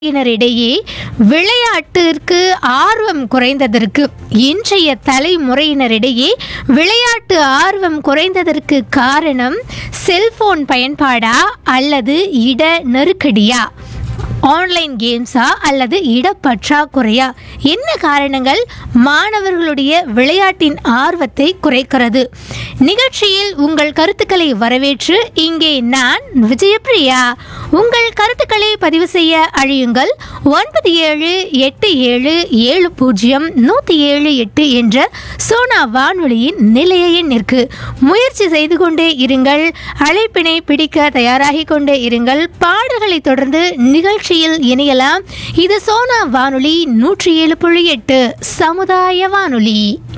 யினரிடையே விளையாட்டிற்கு ஆர்வம் குறைந்ததற்கு இன்றைய தலைமுறையினரிடையே விளையாட்டு ஆர்வம் குறைந்ததற்கு காரணம் செல்போன் பயன்பாடா அல்லது இட நெருக்கடியா ஆன்லைன் கேம்ஸா அல்லது இடப்பற்றாக்குறையா என்ன காரணங்கள் மாணவர்களுடைய விளையாட்டின் ஆர்வத்தை குறைக்கிறது நிகழ்ச்சியில் உங்கள் கருத்துக்களை வரவேற்று இங்கே நான் விஜயபிரியா உங்கள் கருத்துக்களை பதிவு செய்ய அழியுங்கள் ஒன்பது ஏழு எட்டு ஏழு ஏழு பூஜ்ஜியம் நூற்றி ஏழு எட்டு என்ற சோனா வானொலியின் நிலைய எண்ணிற்கு முயற்சி செய்து கொண்டே இருங்கள் அழைப்பினை பிடிக்க தயாராகி கொண்டே இருங்கள் பாடல்களை தொடர்ந்து நிகழ்ச்சியில் இணையலாம் இது சோனா வானொலி நூற்றி ஏழு புள்ளி எட்டு சமுதாய வானொலி